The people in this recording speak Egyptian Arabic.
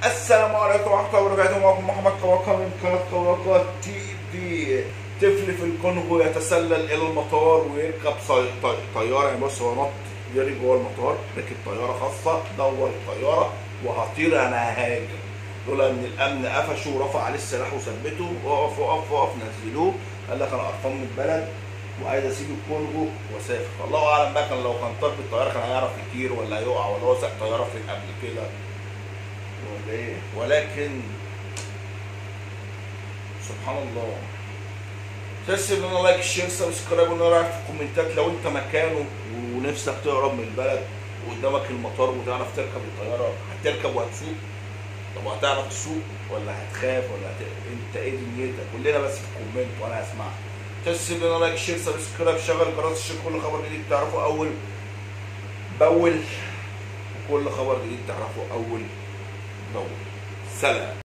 السلام عليكم ورحمة الله وبركاته معكم محمد كواكا من قناة كواكا تي في طفل في الكونغو يتسلل إلى المطار ويركب صي- طي- طيارة يعني بص هو نط جري جوه المطار ركب طيارة خاصة دور الطيارة وهطير أنا ههاجر لولا إن الأمن قفشه ورفع عليه السلاح وثبته وقف وقف وقف نزلوه قال لك أنا قرفان من البلد وعايز اسيب الكونغو واسافر الله اعلم بقى كان لو كان طار بالطياره كان هيعرف يطير ولا يقع ولا هو ساق طياره فين قبل كده ولا ايه ولكن سبحان الله تسيب لنا لايك شير سبسكرايب ونرى في الكومنتات لو انت مكانه ونفسك تهرب من البلد وقدامك المطار وتعرف تركب الطياره هتركب وهتسوق طب هتعرف تسوق ولا هتخاف ولا هت... انت ايه دنيتك كلنا بس في الكومنت وانا هسمعك تسيب لنا لايك شير سبسكرايب شغل جرس الشير كل خبر جديد تعرفه اول باول وكل خبر جديد تعرفه اول باول سلام